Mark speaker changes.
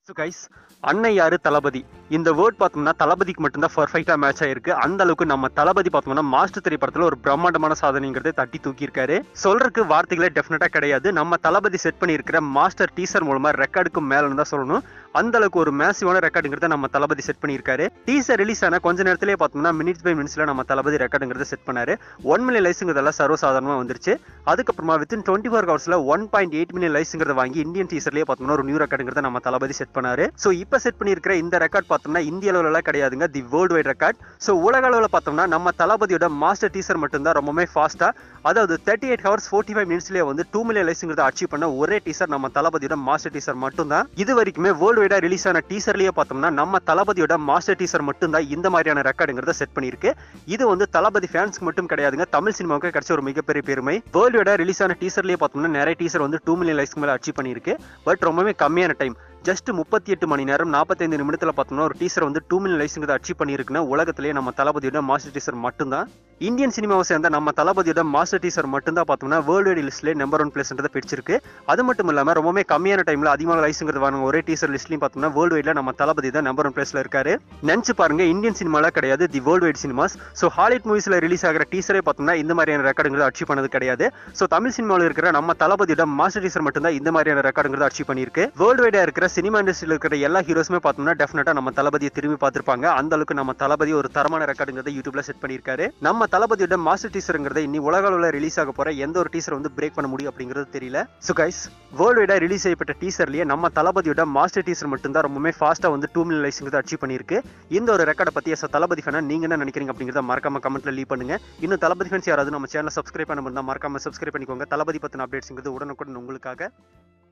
Speaker 1: so guys அன்னை யாரு தளபதி இந்த வேர்ட் பார்த்தோம்னா தளபதிக்கு மட்டும்தான் பர்ஃபெக்டா மேட்ச் ஆயிருக்கு அந்த அளவுக்கு நம்ம தளபதி பார்த்தோம்னா மாஸ்டர் திரைப்படத்துல ஒரு பிரம்மாண்டமான சாதனைங்கிறதை தட்டி தூக்கியிருக்காரு சொல்றதுக்கு வார்த்தைகளே டெஃபினட்டா கிடையாது நம்ம தளபதி செட் பண்ணியிருக்கிற மாஸ்டர் டீசர் மூலமா ரெக்கார்டுக்கு மேலன்னு தான் சொல்லணும் அந்த அளவுக்கு ஒரு மேசிவான ரெக்கார்டுங்கிறத நம்ம தளபதி செட் பண்ணியிருக்காரு டீசர் ரிலீஸ் ஆன கொஞ்ச நேரத்திலே பார்த்தோம்னா மினிட்ஸ் பை மினிட்ஸ்ல நம்ம தளபதி ரெக்கார்டுங்கிறத செட் பண்ணாரு ஒன் மில்லியன் லைஸுங்கிறதெல்லாம் சர்வசாதாரணமா வந்துருச்சு அதுக்கப்புறமா வித்தின் டுவெண்ட்டி ஃபோர் ஹவர்ஸ்ல ஒன் பாயிண்ட் எயிட் மில்லியன் லைஸுங்கிறத வாங்கி இந்தியன் டீசர்லயே பார்த்தோம்னா ஒரு நியூ ரெக்கார்டுங்கிறத நம்ம தளபதி செட் பண்ணாரு ஸோ இப்போ செட் பண்ணியிருக்கிற இந்த ரெக்கார்ட் பார்த்தோம்னா இந்திய அளவுல கிடையாதுங்க the world wide record so உலக அளவில் பார்த்தோம்னா நம்ம தளபதியோட மாஸ்டர் டீசர் மட்டும்தான் ரொம்பவே ஃபாஸ்டா அதாவது thirty eight hours forty five மினிட்ஸ்லேயே வந்து டூ மில்லியன் லைஸுங்கிறத அச்சீவ் பண்ண ஒரே டீசர் நம்ம தளபதியோட மாஸ்டர் டீசர் மட்டும்தான் இது வரைக்குமே வேர்ல்டு வைடா ரிலீஸ் ஆன டீசர்லயே பார்த்தோம்னா நம்ம தளபதியோட மாஸ்டர் டீசர் மட்டும்தான் இந்த மாதிரியான ரெக்கார்டுங்கிறத செட் பண்ணியிருக்கு இது வந்து தளபதி ஃபேன்ஸ்க்கு மட்டும் கிடையாதுங்க தமிழ் சினிமாவுக்கு கிடைச்ச ஒரு மிகப்பெரிய பெருமை வேர்ல்டு வைடா ரிலீஸ் ஆன டீசர்லயே பார்த்தோம்னா நிறைய டீசர் வந்து டூ மில்லியன் லைஸ்க்கு மேலே அச்சீவ் பண்ணியிருக்கு பட் ரொம்பவே கம்மியான டைம் ஜஸ்ட் முப்பத்தி எட்டு மணி நேரம் நாற்பத்தைந்து நிமிடத்தில் பார்த்தோம்னா ஒரு டீசர் வந்து டூ மில்லியன் லைஸுங்கிறத அச்சீவ் பண்ணியிருக்குன்னா உலகத்திலேயே நம்ம தளபதியோட மாஸ்டர் டீசர் மட்டும்தான் இந்தியன் சினிமாவை சேர்ந்த நம்ம தளபதியோட மாஸ்டர் டீசர் மட்டும்தான் பார்த்தோம்னா வேர்ல்டு வைடு லிஸ்ட்லேயே நம்பர் ஒன் பிளேஸ்ன்றதை பிடிச்சிருக்கு அது மட்டும் இல்லாமல் ரொம்பவே கம்மியான டைமில் அதிகமான லைஸுங்கிறது வாங்க ஒரே டீசர் லிஸ்ட்லையும் பார்த்தோம்னா வேர்ல்டு வைடில் நம்ம தளபதி தான் நம்பர் ஒன் பிளேஸில் இருக்காரு நினச்சி பாருங்க இந்தியன் சினிமால கிடையாது the world wide cinemas so Hollywood மூவிஸில் ரிலீஸ் ஆகிற டீசரே பார்த்தோம்னா இந்த மாதிரியான ரெக்கார்டுங்கிறத அச்சீவ் பண்ணது கிடையாது ஸோ தமிழ் சினிமாவில் இருக்கிற நம்ம தளபதியோட மாஸ்டர் டீசர் மட்டும்தான் இந்த மாதிரியான ரெக்கார்டுங்கிறத அச்சீவ் பண்ணியிருக்கு வேர்ல்டு வைடா இருக்கிற சினிமா இண்டஸ்ட்ரியில் இருக்கிற எல்லா ஹீரோஸுமே பார்த்தோம்னா டெஃபினட்டா நம்ம தளபதியை திரும்பி பார்த்திருப்பாங்க அந்த அளவுக்கு நம்ம தளபதி ஒரு தரமான ரெக்கார்டுங்கிறத யூடியூப்ல செட் பண்ணியிருக்காரு நம்ம தளபதியோட மாஸ்டர் டீசருங்கிறத இனி உலக அளவில் ரிலீஸ் ஆக போற எந்த ஒரு டீசர் வந்து பிரேக் பண்ண முடியும் அப்படிங்கிறது தெரியல ஸோ கைஸ் வேர்ல்டு வைடா ரிலீஸ் செய்யப்பட்ட டீசர்லயே நம்ம தளபதியோட மாஸ்டர் டீசர் மட்டும்தான் ரொம்பவே ஃபாஸ்டா வந்து டூ மில்லியன் லைஸுங்கிறத அச்சீவ் பண்ணியிருக்கு இந்த ஒரு ரெக்கார்டை பத்தி எஸ் தளபதி ஃபேனா நீங்க என்ன நினைக்கிறீங்க அப்படிங்கிறத மறக்காம கமெண்ட்ல லீவ் பண்ணுங்க இன்னும் தளபதி ஃபேன்ஸ் யாராவது நம்ம சேனலை சப்ஸ்கிரைப் பண்ண முடிந்தா மறக்காம சப்ஸ்கிரைப் பண்ணிக்கோங்க தளபதி பத்தின அப்டேட்ஸ்ங்கிறது உடனுக்குடன் உங்களுக்காக